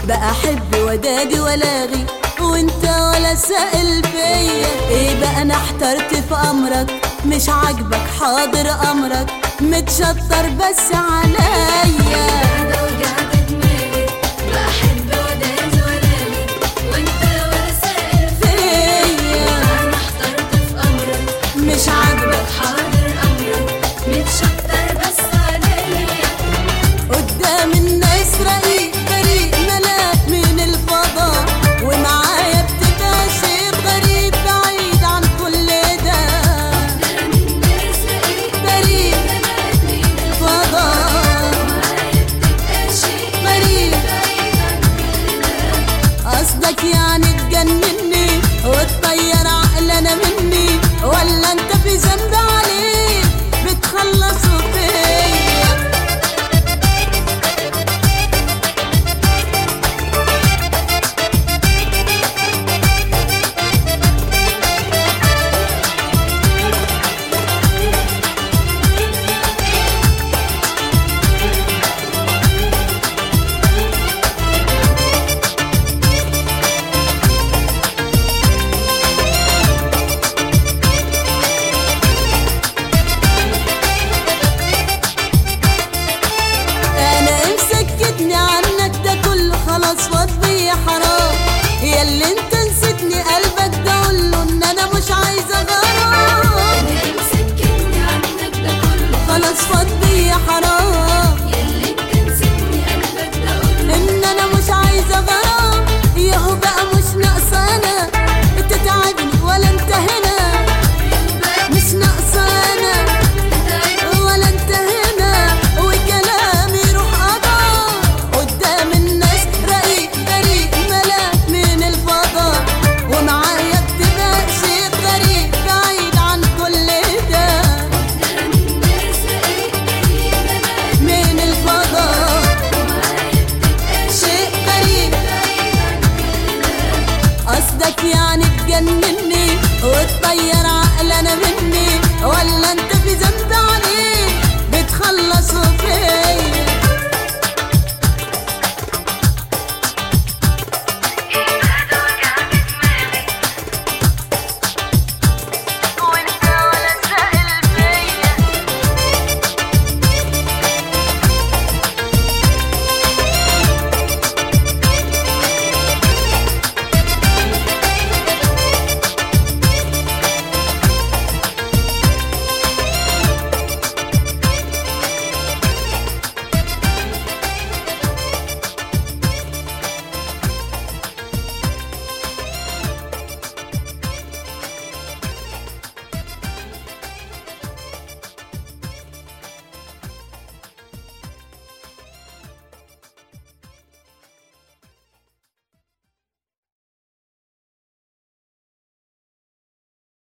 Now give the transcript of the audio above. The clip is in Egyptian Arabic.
بقى احب ودادي ولاغي وانت ولا سائل فيا ايه بقى انا احترت في امرك مش عاجبك حاضر امرك متشطر بس عليا ده وجعت دماغي بحب ودادي ولاغي وانت ولا سائل فيا انا احترت في امرك مش عاجبك حاضر امرك متشطر بس عليا قدام الناس رقيق بريء ملاك من الفضاء ومعايا بتبقى شيء غريب بعيد عن كل ده قدام الناس رقيق بريء بنات من فضاء معايا بتبقى شيء غريب بعيد عن كل ده قصدك يعني تجنني وتطير عقلنا مني ولا انت في ذنب عليك بتخلصوا فيا انا مسكتني عنك ده كله خلاص فاض بيا حرام يا اللي انت نسيتني قلبك ده قوله ان انا مش عايزه غرام مسكتني عنك ده كله خلاص فاض بيا حرام